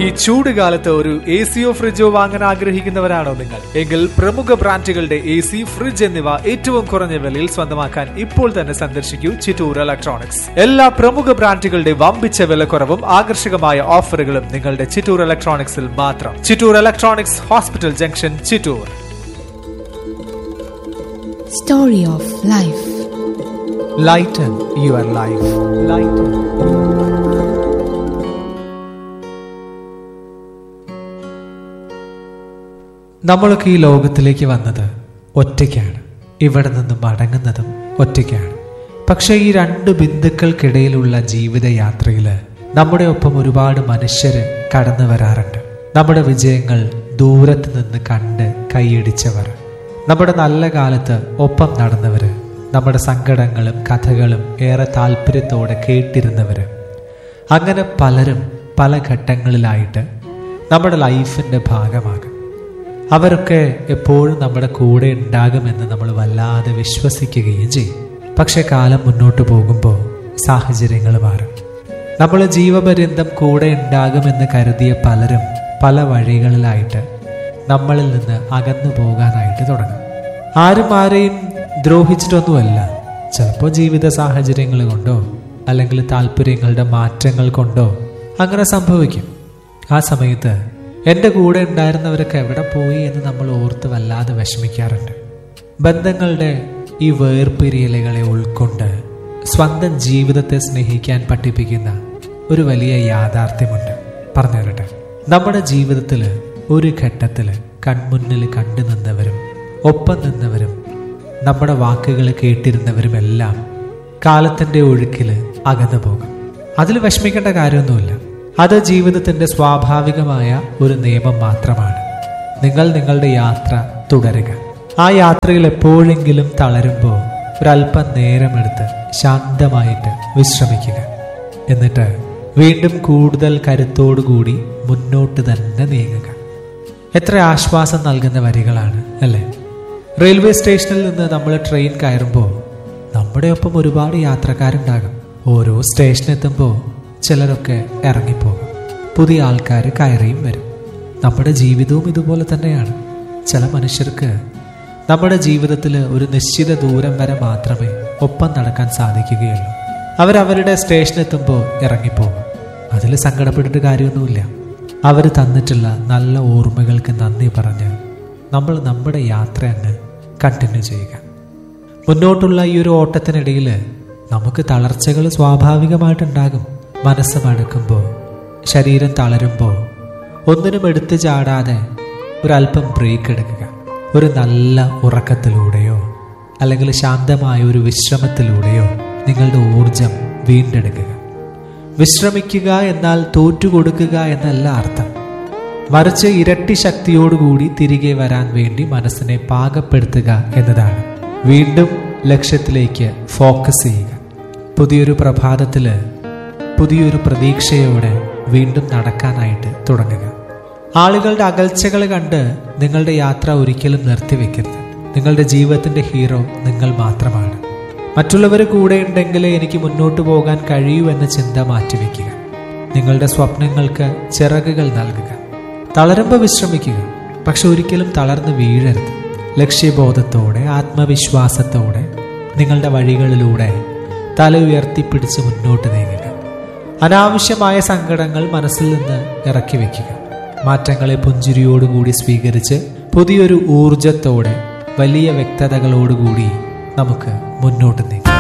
ഈ ചൂട് കാലത്ത് ഒരു എ സിയോ ഫ്രിഡ്ജോ വാങ്ങാൻ ആഗ്രഹിക്കുന്നവരാണോ നിങ്ങൾ എങ്കിൽ പ്രമുഖ ബ്രാൻഡുകളുടെ എ സി ഫ്രിഡ്ജ് എന്നിവ ഏറ്റവും കുറഞ്ഞ വിലയിൽ സ്വന്തമാക്കാൻ ഇപ്പോൾ തന്നെ സന്ദർശിക്കൂ ചിറ്റൂർ ഇലക്ട്രോണിക്സ് എല്ലാ പ്രമുഖ ബ്രാൻഡുകളുടെ വമ്പിച്ച വിലക്കുറവും ആകർഷകമായ ഓഫറുകളും നിങ്ങളുടെ ചിറ്റൂർ ഇലക്ട്രോണിക്സിൽ മാത്രം Chittur electronics hospital junction Chittur Story of Life. Lighten your life lighten നമ്മളൊക്കെ ഈ ലോകത്തിലേക്ക് വന്നത് ഒറ്റയ്ക്കാണ് ഇവിടെ നിന്ന് മടങ്ങുന്നതും ഒറ്റയ്ക്കാണ് പക്ഷേ ഈ രണ്ട് ബിന്ദുക്കൾക്കിടയിലുള്ള ജീവിതയാത്രയിൽ നമ്മുടെ ഒപ്പം ഒരുപാട് മനുഷ്യര് കടന്നു വരാറുണ്ട് നമ്മുടെ വിജയങ്ങൾ ദൂരത്ത് നിന്ന് കണ്ട് കൈയടിച്ചവർ നമ്മുടെ നല്ല കാലത്ത് ഒപ്പം നടന്നവര് നമ്മുടെ സങ്കടങ്ങളും കഥകളും ഏറെ താല്പര്യത്തോടെ കേട്ടിരുന്നവര് അങ്ങനെ പലരും പല ഘട്ടങ്ങളിലായിട്ട് നമ്മുടെ ലൈഫിൻ്റെ ഭാഗമാകും അവരൊക്കെ എപ്പോഴും നമ്മുടെ കൂടെ ഉണ്ടാകുമെന്ന് നമ്മൾ വല്ലാതെ വിശ്വസിക്കുകയും ചെയ്യും പക്ഷെ കാലം മുന്നോട്ട് പോകുമ്പോൾ സാഹചര്യങ്ങൾ മാറും നമ്മൾ ജീവപര്യന്തം കൂടെ ഉണ്ടാകുമെന്ന് കരുതിയ പലരും പല വഴികളിലായിട്ട് നമ്മളിൽ നിന്ന് അകന്നു പോകാനായിട്ട് തുടങ്ങും ആരും ആരെയും ദ്രോഹിച്ചിട്ടൊന്നുമല്ല ചിലപ്പോൾ ജീവിത സാഹചര്യങ്ങൾ കൊണ്ടോ അല്ലെങ്കിൽ താല്പര്യങ്ങളുടെ മാറ്റങ്ങൾ കൊണ്ടോ അങ്ങനെ സംഭവിക്കും ആ സമയത്ത് എൻ്റെ കൂടെ ഉണ്ടായിരുന്നവരൊക്കെ എവിടെ പോയി എന്ന് നമ്മൾ ഓർത്ത് വല്ലാതെ വിഷമിക്കാറുണ്ട് ബന്ധങ്ങളുടെ ഈ വേർപിരിയലുകളെ ഉൾക്കൊണ്ട് സ്വന്തം ജീവിതത്തെ സ്നേഹിക്കാൻ പഠിപ്പിക്കുന്ന ഒരു വലിയ യാഥാർത്ഥ്യമുണ്ട് പറഞ്ഞു തരട്ടെ നമ്മുടെ ജീവിതത്തിൽ ഒരു ഘട്ടത്തിൽ കൺമുന്നിൽ കണ്ടു നിന്നവരും ഒപ്പം നിന്നവരും നമ്മുടെ വാക്കുകൾ കേട്ടിരുന്നവരുമെല്ലാം കാലത്തിൻ്റെ ഒഴുക്കിൽ അകന്നു പോകും അതിൽ വിഷമിക്കേണ്ട കാര്യമൊന്നുമില്ല അത് ജീവിതത്തിന്റെ സ്വാഭാവികമായ ഒരു നിയമം മാത്രമാണ് നിങ്ങൾ നിങ്ങളുടെ യാത്ര തുടരുക ആ യാത്രയിൽ എപ്പോഴെങ്കിലും തളരുമ്പോൾ ഒരല്പം നേരമെടുത്ത് ശാന്തമായിട്ട് വിശ്രമിക്കുക എന്നിട്ട് വീണ്ടും കൂടുതൽ കരുത്തോടുകൂടി മുന്നോട്ട് തന്നെ നീങ്ങുക എത്ര ആശ്വാസം നൽകുന്ന വരികളാണ് അല്ലേ റെയിൽവേ സ്റ്റേഷനിൽ നിന്ന് നമ്മൾ ട്രെയിൻ കയറുമ്പോൾ നമ്മുടെ ഒപ്പം ഒരുപാട് യാത്രക്കാരുണ്ടാകും ഓരോ സ്റ്റേഷനെത്തുമ്പോൾ ചിലരൊക്കെ ഇറങ്ങിപ്പോകും പുതിയ ആൾക്കാർ കയറിയും വരും നമ്മുടെ ജീവിതവും ഇതുപോലെ തന്നെയാണ് ചില മനുഷ്യർക്ക് നമ്മുടെ ജീവിതത്തിൽ ഒരു നിശ്ചിത ദൂരം വരെ മാത്രമേ ഒപ്പം നടക്കാൻ സാധിക്കുകയുള്ളൂ അവരവരുടെ സ്റ്റേഷനെത്തുമ്പോൾ ഇറങ്ങിപ്പോകും അതിൽ സങ്കടപ്പെട്ടിട്ട് കാര്യമൊന്നുമില്ല അവർ തന്നിട്ടുള്ള നല്ല ഓർമ്മകൾക്ക് നന്ദി പറഞ്ഞ് നമ്മൾ നമ്മുടെ യാത്ര അങ്ങ് കണ്ടിന്യൂ ചെയ്യുക മുന്നോട്ടുള്ള ഈ ഒരു ഓട്ടത്തിനിടയിൽ നമുക്ക് തളർച്ചകൾ സ്വാഭാവികമായിട്ടുണ്ടാകും മനസ്സ് മടുക്കുമ്പോൾ ശരീരം തളരുമ്പോൾ ഒന്നിനും എടുത്തു ചാടാതെ ഒരല്പം ബ്രേക്ക് എടുക്കുക ഒരു നല്ല ഉറക്കത്തിലൂടെയോ അല്ലെങ്കിൽ ശാന്തമായ ഒരു വിശ്രമത്തിലൂടെയോ നിങ്ങളുടെ ഊർജം വീണ്ടെടുക്കുക വിശ്രമിക്കുക എന്നാൽ തോറ്റുകൊടുക്കുക എന്നല്ല അർത്ഥം മറിച്ച് ഇരട്ടി ശക്തിയോടുകൂടി തിരികെ വരാൻ വേണ്ടി മനസ്സിനെ പാകപ്പെടുത്തുക എന്നതാണ് വീണ്ടും ലക്ഷ്യത്തിലേക്ക് ഫോക്കസ് ചെയ്യുക പുതിയൊരു പ്രഭാതത്തിൽ പുതിയൊരു പ്രതീക്ഷയോടെ വീണ്ടും നടക്കാനായിട്ട് തുടങ്ങുക ആളുകളുടെ അകൽച്ചകൾ കണ്ട് നിങ്ങളുടെ യാത്ര ഒരിക്കലും നിർത്തിവെക്കരുത് നിങ്ങളുടെ ജീവിതത്തിന്റെ ഹീറോ നിങ്ങൾ മാത്രമാണ് മറ്റുള്ളവർ കൂടെ ഉണ്ടെങ്കിലേ എനിക്ക് മുന്നോട്ട് പോകാൻ കഴിയൂ എന്ന ചിന്ത മാറ്റിവെക്കുക നിങ്ങളുടെ സ്വപ്നങ്ങൾക്ക് ചിറകുകൾ നൽകുക തളരുമ്പോൾ വിശ്രമിക്കുക പക്ഷെ ഒരിക്കലും തളർന്ന് വീഴരുത് ലക്ഷ്യബോധത്തോടെ ആത്മവിശ്വാസത്തോടെ നിങ്ങളുടെ വഴികളിലൂടെ തല ഉയർത്തിപ്പിടിച്ച് മുന്നോട്ട് നീങ്ങുക അനാവശ്യമായ സങ്കടങ്ങൾ മനസ്സിൽ നിന്ന് ഇറക്കി വയ്ക്കുക മാറ്റങ്ങളെ പുഞ്ചിരിയോടുകൂടി സ്വീകരിച്ച് പുതിയൊരു ഊർജത്തോടെ വലിയ വ്യക്തതകളോടുകൂടി നമുക്ക് മുന്നോട്ട് നീങ്ങാം